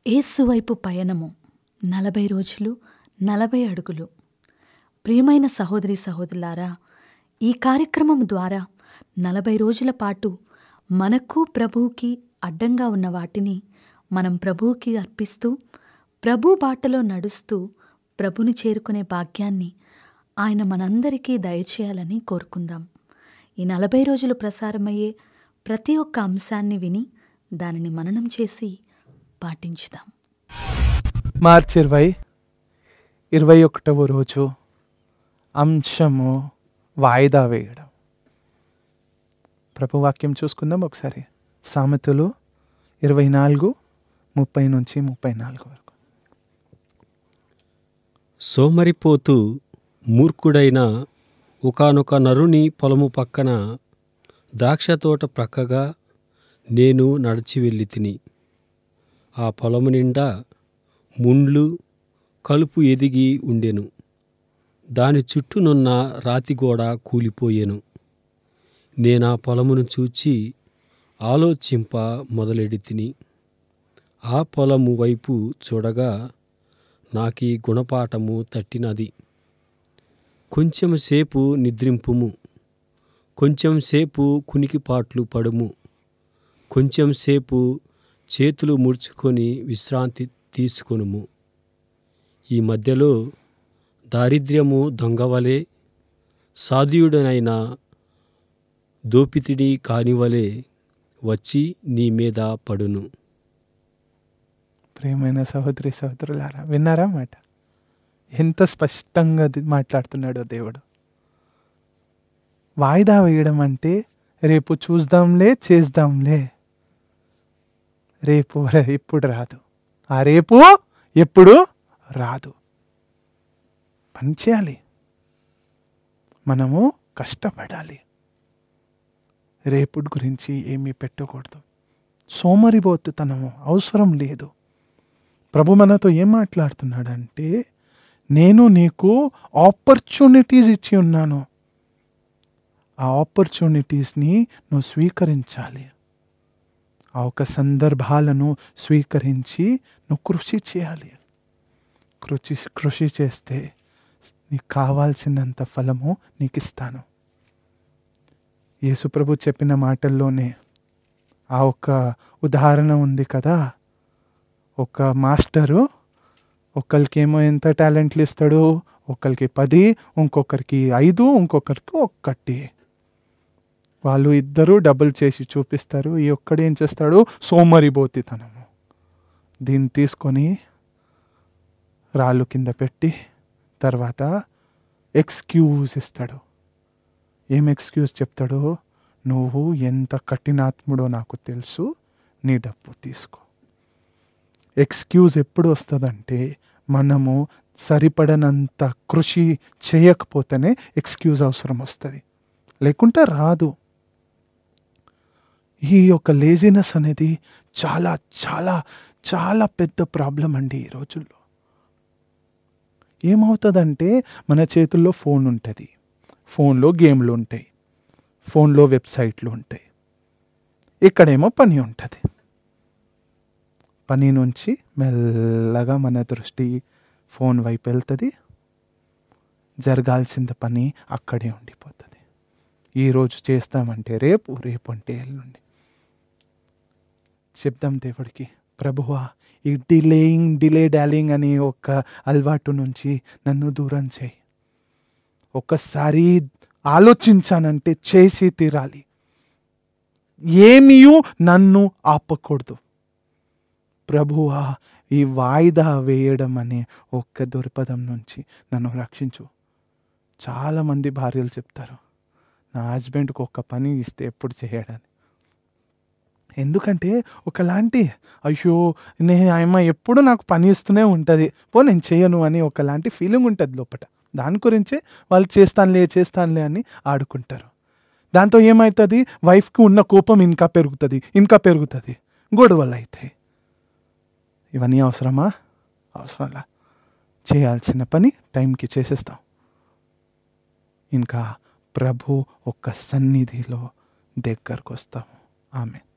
యేసువైపు పయనము నలభై రోజులు నలభై అడుగులు ప్రియమైన సహోదరి సహోదరులారా ఈ కార్యక్రమం ద్వారా నలభై రోజుల పాటు మనకు ప్రభువుకి అడ్డంగా ఉన్న వాటిని మనం ప్రభువుకి అర్పిస్తూ ప్రభు బాటలో నడుస్తూ ప్రభుని చేరుకునే భాగ్యాన్ని ఆయన మనందరికీ దయచేయాలని కోరుకుందాం ఈ నలభై రోజులు ప్రసారమయ్యే ప్రతి ఒక్క అంశాన్ని విని దానిని మననం చేసి పాటించుదాం మార్చి ఇరవై ఇరవై ఒకటవ రోజు అంశము వాయిదా వేయడం ప్రభు వాక్యం చూసుకుందాం ఒకసారి సామెతలు ఇరవై నాలుగు ముప్పై నుంచి ముప్పై నాలుగు వరకు సోమరిపోతూ మూర్ఖుడైన ఒకానొక నరుని పొలము పక్కన ద్రాక్షతోట ప్రక్కగా నేను నడిచి వెళ్ళి తిని ఆ పొలము నిండా ముండ్లు కలుపు ఎదిగి ఉండెను దాని చుట్టూనున్న రాతిగోడ కూలిపోయెను నేనా పొలమును చూచి ఆలోచింప మొదలెడి తిని ఆ పొలము వైపు చూడగా నాకీ గుణపాఠము తట్టినది కొంచెం సేపు నిద్రింపుము కొంచెం సేపు కునికిపాట్లు పడుము కొంచెం సేపు చేతులు ముడుచుకొని విశ్రాంతి తీసుకొనుము ఈ మధ్యలో దారిద్ర్యము దొంగవలే సాధ్యుడనైన దోపితిడి కానివలే వచ్చి నీ మీద పడును ప్రియమైన సహోదరి సహోదరులారా విన్నారా మాట ఎంత స్పష్టంగా ది- మాట్లాడుతున్నాడో దేవుడు వాయిదా వేయడం అంటే రేపు చూద్దాంలే చేద్దాంలే రేపు రే- ఇప్పుడు రాదు ఆ రేపు ఎప్పుడు రాదు పని చేయాలి మనము కష్టపడాలి రేపుటి గురించి ఏమీ పెట్టకూడదు సోమరిపోతుతనము అవసరం లేదు ప్రభు మనతో ఏం మాట్లాడుతున్నాడంటే నేను నీకు ఆపర్చునిటీస్ ఇచ్చి ఉన్నాను ఆ ఆపర్చునిటీస్ని నువ్వు స్వీకరించాలి ఆ ఒక సందర్భాలను స్వీకరించి నువ్వు కృషి చేయాలి కృషి కృషి చేస్తే నీకు కావాల్సినంత ఫలము నీకు ఇస్తాను యేసుప్రభు చెప్పిన మాటల్లోనే ఆ ఒక ఉదాహరణ ఉంది కదా ఒక మాస్టరు ఒకరికేమో ఎంత టాలెంట్లు ఇస్తాడు ఒకరికి పది ఇంకొకరికి ఐదు ఇంకొకరికి ఒక్కటి వాళ్ళు ఇద్దరు డబుల్ చేసి చూపిస్తారు ఈ ఒక్కడు ఏం చేస్తాడు సోమరిబోతితనము దీన్ని తీసుకొని రాళ్ళు కింద పెట్టి తర్వాత ఎక్స్క్యూజ్ ఇస్తాడు ఏం ఎక్స్క్యూజ్ చెప్తాడు నువ్వు ఎంత కఠినాత్ముడో నాకు తెలుసు నీ డబ్బు తీసుకో ఎక్స్క్యూజ్ ఎప్పుడు వస్తుందంటే మనము సరిపడనంత కృషి చేయకపోతేనే ఎక్స్క్యూజ్ అవసరం వస్తుంది లేకుంటే రాదు ఈ యొక్క లేజినెస్ అనేది చాలా చాలా చాలా పెద్ద ప్రాబ్లం అండి ఈ రోజుల్లో ఏమవుతుందంటే మన చేతుల్లో ఫోన్ ఉంటుంది ఫోన్లో గేమ్లు ఉంటాయి ఫోన్లో వెబ్సైట్లు ఉంటాయి ఇక్కడేమో పని ఉంటుంది పని నుంచి మెల్లగా మన దృష్టి ఫోన్ వైపు వెళ్తుంది జరగాల్సిన పని అక్కడే ఉండిపోతుంది ఈరోజు చేస్తామంటే రేపు రేపు అంటే ఎల్లుండి చెప్దాం దేవుడికి ప్రభువా ఈ డిలేయింగ్ డిలే డాలింగ్ అనే ఒక అలవాటు నుంచి నన్ను దూరం చేయి ఒక్కసారి ఆలోచించానంటే చేసి తీరాలి ఏమీయూ నన్ను ఆపకూడదు ప్రభువా ఈ వాయిదా వేయడం అనే ఒక్క దుర్పదం నుంచి నన్ను రక్షించు చాలామంది భార్యలు చెప్తారు నా హస్బెండ్కి ఒక్క పని ఇస్తే ఎప్పుడు చేయడని ఎందుకంటే ఒకలాంటి అయ్యో నేను ఆయమ్మ ఎప్పుడు నాకు పని ఇస్తూనే ఉంటుంది పో నేను చేయను అని ఒకలాంటి ఫీలింగ్ ఉంటుంది లోపల దాని గురించే వాళ్ళు చేస్తానులే చేస్తానులే అని ఆడుకుంటారు దాంతో ఏమవుతుంది వైఫ్కి ఉన్న కోపం ఇంకా పెరుగుతుంది ఇంకా పెరుగుతుంది గొడవలు అవుతాయి ఇవన్నీ అవసరమా అవసరంలా చేయాల్సిన పని టైంకి చేసేస్తాం ఇంకా ప్రభు ఒక్క సన్నిధిలో దగ్గరకు వస్తాము ఆమె